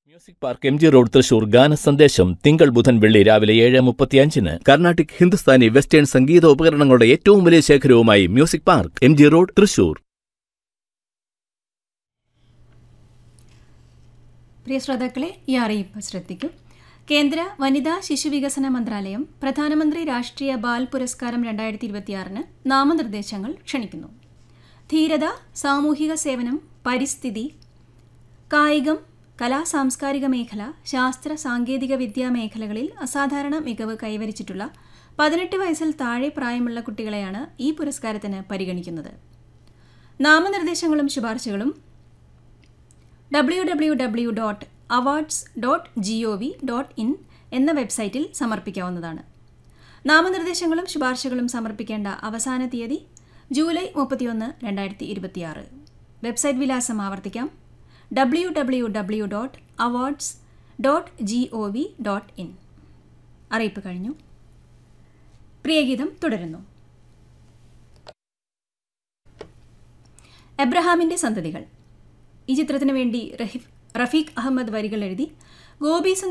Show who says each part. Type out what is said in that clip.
Speaker 1: music park M G road Thrissur ഗാന സന്ദേശം തിങ്കൾ ബുധൻ വെള്ളി രാവിലെ ഏഴ് മുപ്പത്തിയഞ്ചിന് കർണാട്ടിക് ഹിന്ദുസ്ഥാനി വെസ്റ്റേൺ സംഗീത ഉപകരണങ്ങളുടെ ഏറ്റവും വലിയ ശേഖരവുമായി music park M G road Thrissur
Speaker 2: പ്രിയ ശ്രോതാക്കളെ ഈ അറിയിപ്പ് ശ്രദ്ധിക്കൂ കേന്ദ്ര വനിതാ ശിശുവികസന മന്ത്രാലയം പ്രധാനമന്ത്രി രാഷ്ട്രീയ ബാൽ പുരസ്കാരം രണ്ടായിരത്തി ഇരുപത്തിയാറിന് നാമനിർദ്ദേശങ്ങൾ ക്ഷണിക്കുന്നു ധീരത സാമൂഹിക സേവനം പരിസ്ഥിതി കായികം കലാ സാംസ്കാരിക മേഖല ശാസ്ത്ര സാങ്കേതിക വിദ്യാ മേഖലകളിൽ അസാധാരണ മികവ് കൈവരിച്ചിട്ടുള്ള പതിനെട്ട് വയസ്സിൽ താഴെ പ്രായമുള്ള കുട്ടികളെയാണ് ഈ പുരസ്കാരത്തിന് പരിഗണിക്കുന്നത് നാമനിർദ്ദേശങ്ങളും ശുപാർശകളും W W W dot awards dot G O V dot in എന്ന വെബ്സൈറ്റിൽ സമർപ്പിക്കാവുന്നതാണ് നാമനിർദ്ദേശങ്ങളും ശുപാർശകളും സമർപ്പിക്കേണ്ട അവസാന തീയതി ജൂലൈ മുപ്പത്തിയൊന്ന് രണ്ടായിരത്തി ഇരുപത്തിയാറ് വെബ്സൈറ്റ് വിലാസം ആവർത്തിക്കാം W W W dot awards dot G O V dot in അറിയിപ്പ് കഴിഞ്ഞു പ്രിയഗീതം തുടരുന്നു എബ്രഹാമിന്റെ സന്തതികൾ ഈ ചിത്രത്തിന് വേണ്ടി റഹീഫ് റഫീഖ് അഹമ്മദ് വരികൾ എഴുതി ഗോപി